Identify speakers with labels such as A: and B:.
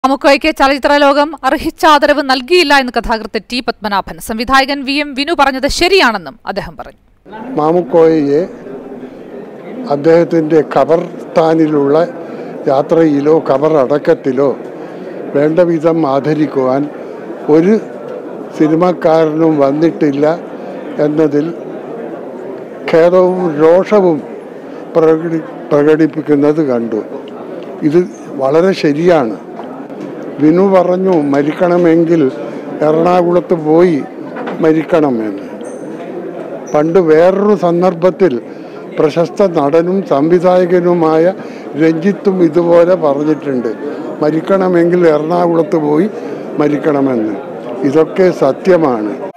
A: നമുക്കോയ്ക്ക് ചലച്ചിത്ര ലോകം അർഹിച്ച ആദരവ് നൽകിയില്ല എന്ന് കഥാകൃത്ത് ടി പത്മനാഭൻ സംവിധായകൻ വി എം വിനു പറഞ്ഞത് ശരിയാണെന്നും അദ്ദേഹം പറഞ്ഞു
B: മാമുക്കോയയെ അദ്ദേഹത്തിൻ്റെ ഖബർസ്ഥാനിലുള്ള യാത്രയിലോ ഖബർ അടക്കത്തിലോ വേണ്ട വിധം ആദരിക്കുവാൻ ഒരു സിനിമക്കാരനും വന്നിട്ടില്ല എന്നതിൽ ഖേദവും രോഷവും പ്രകടി പ്രകടിപ്പിക്കുന്നത് കണ്ടു ഇത് വളരെ ശരിയാണ് വിനു പറഞ്ഞു മരിക്കണമെങ്കിൽ എറണാകുളത്ത് പോയി മരിക്കണമെന്ന് പണ്ട് വേറൊരു സന്ദർഭത്തിൽ പ്രശസ്ത നടനും സംവിധായകനുമായ രഞ്ജിത്തും ഇതുപോലെ പറഞ്ഞിട്ടുണ്ട് മരിക്കണമെങ്കിൽ എറണാകുളത്ത് പോയി മരിക്കണമെന്ന് ഇതൊക്കെ സത്യമാണ്